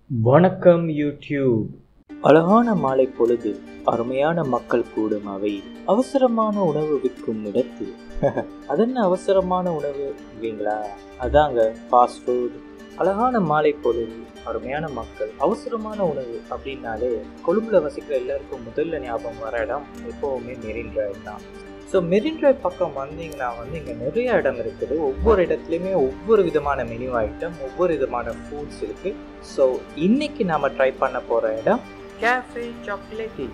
வணக்கம் யூடியூப் அழகான மாலை பொழுது அருமையான மக்கள் கூடும் அவை அவசரமான உணவு விற்கும் இடத்தில் அதென்ன அவசரமான உணவு இல்லைங்களா அதாங்க ஃபாஸ்ட் ஃபுட் அழகான மாலை பொழுது அருமையான மக்கள் அவசரமான உணவு அப்படின்னாலே கொழும்புல வசிக்கிற எல்லாருக்கும் முதல்ல ஞாபகம் வர இடம் எப்போவுமே மெரின் டிரைவ் தான் ஸோ மெரின் டிரைவ் பக்கம் வந்தீங்கன்னா வந்து இங்கே நிறைய இடம் இருக்குது ஒவ்வொரு இடத்துலையுமே ஒவ்வொரு விதமான மெனு ஐட்டம் ஒவ்வொரு விதமான ஃபுட்ஸ் இருக்குது ஸோ இன்னைக்கு நாம் ட்ரை பண்ண போகிற இடம் கேஃபே சாக்லேட்டி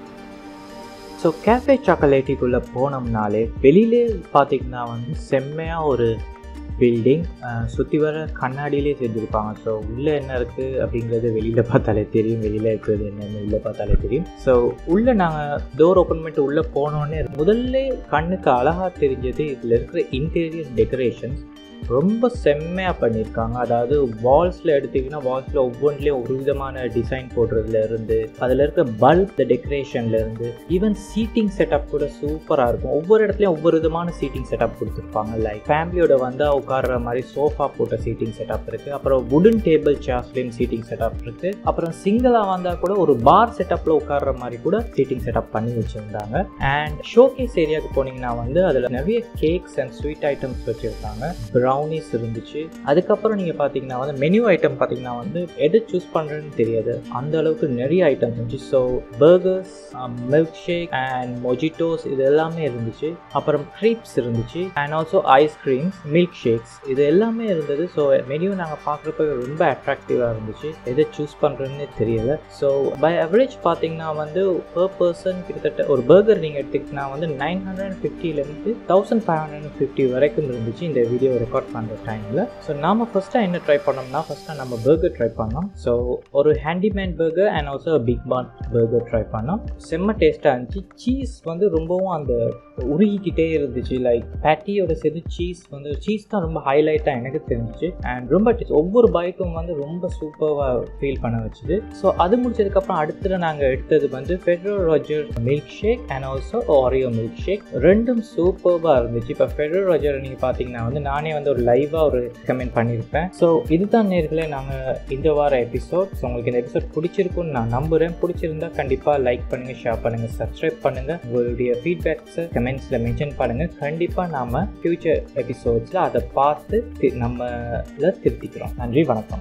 ஸோ கேஃபே சாக்லேட்டிக்குள்ளே போனோம்னாலே வெளியிலே பார்த்தீங்கன்னா வந்து செம்மையாக ஒரு பில்டிங் சுற்றி வர கண்ணாடியிலே செஞ்சுருப்பாங்க ஸோ உள்ளே என்ன இருக்குது அப்படிங்கிறது வெளியில் பார்த்தாலே தெரியும் வெளியில் இருக்கிறது என்னென்னு உள்ளே பார்த்தாலே தெரியும் ஸோ உள்ளே நாங்கள் டோர் ஓப்பன் பண்ணிட்டு உள்ளே போனோடனே முதல்ல கண்ணுக்கு அழகாக தெரிஞ்சது இதில் இருக்கிற இன்டீரியர் டெக்கரேஷன்ஸ் ரொம்ப செம்மையாக பண்ணியிருக்காங்க அதாவது வால்ஸில் எடுத்திங்கன்னா வால்ஸில் ஒவ்வொன்றிலையும் ஒரு விதமான டிசைன் போடுறதுல இருந்து அதில் இருக்க பல்ப் டெக்கரேஷன்ல இருந்து ஈவன் சீட்டிங் செட்டப் கூட சூப்பராக இருக்கும் ஒவ்வொரு இடத்துலையும் ஒவ்வொரு விதமான சீட்டிங் செட்டப் கொடுத்துருப்பாங்க லைக் ஃபேமிலியோட வந்தால் உட்கார்ற மாதிரி சோஃபா போட்ட சீட்டிங் செட்டப் இருக்குது அப்புறம் வுடன் டேபிள் சேர்ஸ்லேயும் சீட்டிங் செட்டப் இருக்குது அப்புறம் சிங்கிளாக வந்தால் கூட ஒரு பார் செட்டப்பில் உட்கார்ற மாதிரி கூட சீட்டிங் செட்டப் பண்ணி வச்சுருந்தாங்க அண்ட் ஷோகேஸ் ஏரியாவுக்கு போனீங்கன்னா வந்து அதில் நிறைய கேக்ஸ் அண்ட் ஸ்வீட் ஐட்டம்ஸ் வச்சுருக்காங்க ப்ரௌனிஸ் இருந்துச்சு அதுக்கப்புறம் நீங்கள் பார்த்தீங்கன்னா வந்து மெனு ஐட்டம் பார்த்தீங்கன்னா வந்து எது சூஸ் பண்ணுறதுன்னு தெரியாது அந்த அளவுக்கு நிறைய ஐட்டம்ஸ் இருந்துச்சு so burgers milk shake and mojitos இது எல்லாமே இருந்துச்சு அப்புறம் க்ரீப்ஸ் இருந்துச்சு and also ice creams milk shakes இது எல்லாமே இருந்தது ஸோ மெனு நாங்கள் பார்க்குறப்ப ரொம்ப அட்ராக்டிவாக இருந்துச்சு எதை சூஸ் பண்ணுறதுன்னு தெரியல ஸோ பை அவரேஜ் பார்த்தீங்கன்னா வந்து பர் பர்சன் கிட்டத்தட்ட ஒரு பர்கர் நீங்கள் எடுத்துக்கிட்டா வந்து நைன் ஹண்ட்ரட் அண்ட் ஃபிஃப்டிலேருந்து thousand five hundred and fifty வரைக்கும் இருந்துச்சு இந்த வீடியோ ரெக்கார்ட் பண்ணுற டைமில் ஸோ நாம் ஃபஸ்ட்டாக என்ன ட்ரை பண்ணோம்னா ஃபஸ்ட்டாக நம்ம பர்கர் ட்ரை பண்ணோம் ஸோ ஒரு handyman burger and also big bun burger try பண்ணோம் செம்ம டேஸ்ட்டாக இருந்துச்சு சீஸ் வந்து ரொம்பவும் அந்த உருகிக்கிட்டே இருந்துச்சு லைக் பேட்டியோட சேர்த்து சீஸ் வந்து சீஸ் தான் ரொம்ப ஹைலைட்டாக எனக்கு தெரிஞ்சிச்சு அண்ட் ரொம்ப ஒவ்வொரு பைட்டும் வந்து ரொம்ப சூப்பராக ஃபீல் பண்ண வச்சுது ஸோ அது முடிச்சதுக்கப்புறம் அடுத்தது நாங்கள் எடுத்தது வந்து Ferrero Rocher milk shake and also Oreo milk shake ரெண்டும் சூப்பராக இருந்துச்சு இப்போ ஃபெட்ரோ ராஜர் நீங்கள் பார்த்தீங்கன்னா வந்து நானே வந்து ஒரு லைவாக ஒரு கமெண்ட் பண்ணியிருப்பேன் ஸோ இதுதான் நேர்களே நாங்கள் இந்த வார எபிசோட் ஸோ உங்களுக்கு இந்த எபிசோட் பிடிச்சிருக்குன்னு நான் நம்புகிறேன் பிடிச்சிருந்தா கண்டிப்பாக லைக் பண்ணுங்கள் ஷேர் பண்ணுங்கள் சப்ஸ்கிரைப் பண்ணுங்கள் உங்களுடைய ஃபீட்பேக்ஸை கமெண்ட்ஸில் மென்ஷன் பண்ணுங்கள் கண்டிப்பாக நாம் ஃப்யூச்சர் எபிசோட்ஸில் அதை பார்த்து தி- நம்மள திருத்திக்கிறோம் நன்றி வணக்கம்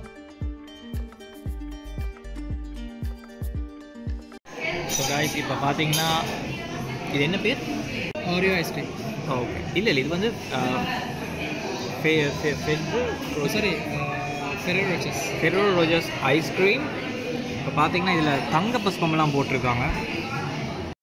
ஸோ காய்ஸ் இப்போ பார்த்தீங்கன்னா இது என்ன பேர் ஓரியோ ஐஸ்கிரீம் ஓகே இல்லை இல்லை இது வந்து sorry Ferrero Rochers Ferrero Rochers ice cream இப்போ பார்த்தீங்கன்னா இதில் தங்க புஷ்பம்லாம் போட்டிருக்காங்க